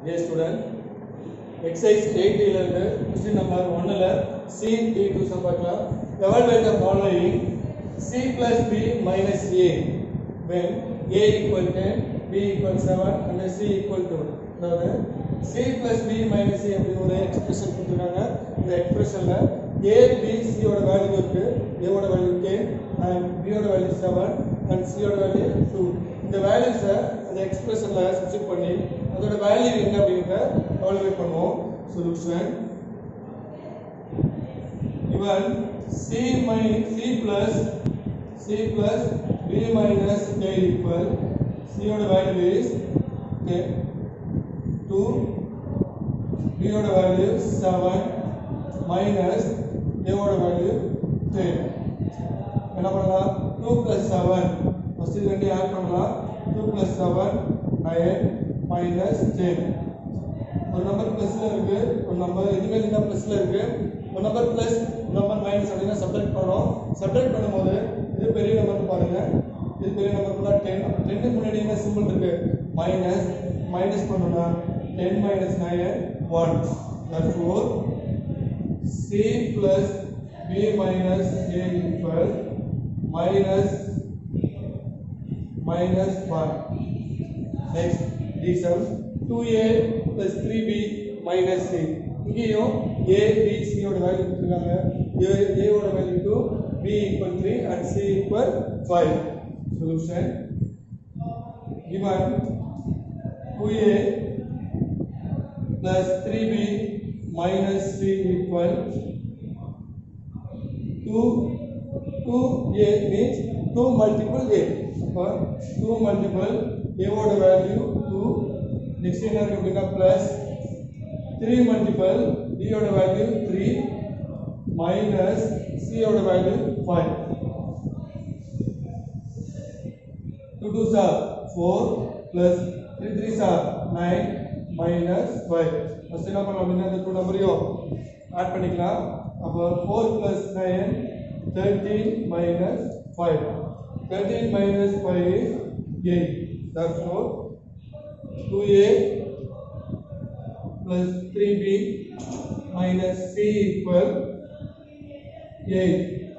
A student exercise எயிட்டில இருந்து question number ஒன்னில் சி டி டூ சம் பார்க்கலாம் evaluate the following C plus B minus A when A equal ten B equal seven and C equal two அதாவது C plus B minus A அப்படின்னு ஒரு expression கொடுத்துருக்காங்க இந்த எக்ஸ்பிரஷனில் ஏ B சியோட value இருக்கு ஏவோட value ten and பியோட வேல்யூ செவன் அண்ட் சியோட வேல்யூ டூ இந்த வேல்யூஸை அந்த எக்ஸ்பிரஷனில் சப்ஸ்டிட் பண்ணி அதோட வேல்யூ என்ன அப்படிங்கிறத எவாலுவேட் பண்ணுவோம் solution given c minus c plus c plus b minus a equal c ஓட வேல்யூ is 10 2 b ஓட வேல்யூ 7 minus a ஓட வேல்யூ 10 என்ன பண்ணலாம் 2 plus 7 ஃபர்ஸ்ட் இது ரெண்டையும் ஆட் பண்ணலாம் 2 plus 7 9 minus 10 ஒரு நம்பர் பிளஸ்ல இருக்கு ஒரு நம்பர் இதுமே இந்த பிளஸ்ல இருக்கு ஒரு நம்பர் பிளஸ் நம்பர் மைனஸ் அப்படின்னா சப்ட்ராக்ட் பண்ணோம் சப்ட்ராக்ட் பண்ணும்போது இது பெரிய நம்பர் பாருங்க இது பெரிய நம்பர் கூட டென் டென்னுக்கு முன்னாடி என்ன சிம்பிள் இருக்கு மைனஸ் மைனஸ் பண்ணோம்னா ten minus nine one therefore c plus b minus a equal minus minus 1 next d sum 2a plus 3b minus c இங்கேயும் a b c ஓட வேல்யூ கொடுத்துருக்காங்க a a ஓட value 2 b equal 3 and c equal 5 solution given 2a plus 3b minus c equal 2 2a means 2 multiple a அப்போ 2 multiple a ஓட value 2 next என்ன இருக்கு அப்படின்னா plus 3 multiple b ஓட value 3 minus c ஓட value 5 2 2s are 4 plus 3 3s are 9 minus 5 first என்ன பண்ணலாம் அப்படின்னா இந்த டூ நம்பரையும் ஆட் பண்ணிக்கலாம் அப்போ 4 plus 9 13 minus 5 13 minus 5 is 8 therefore 2a plus 3b minus c equal 8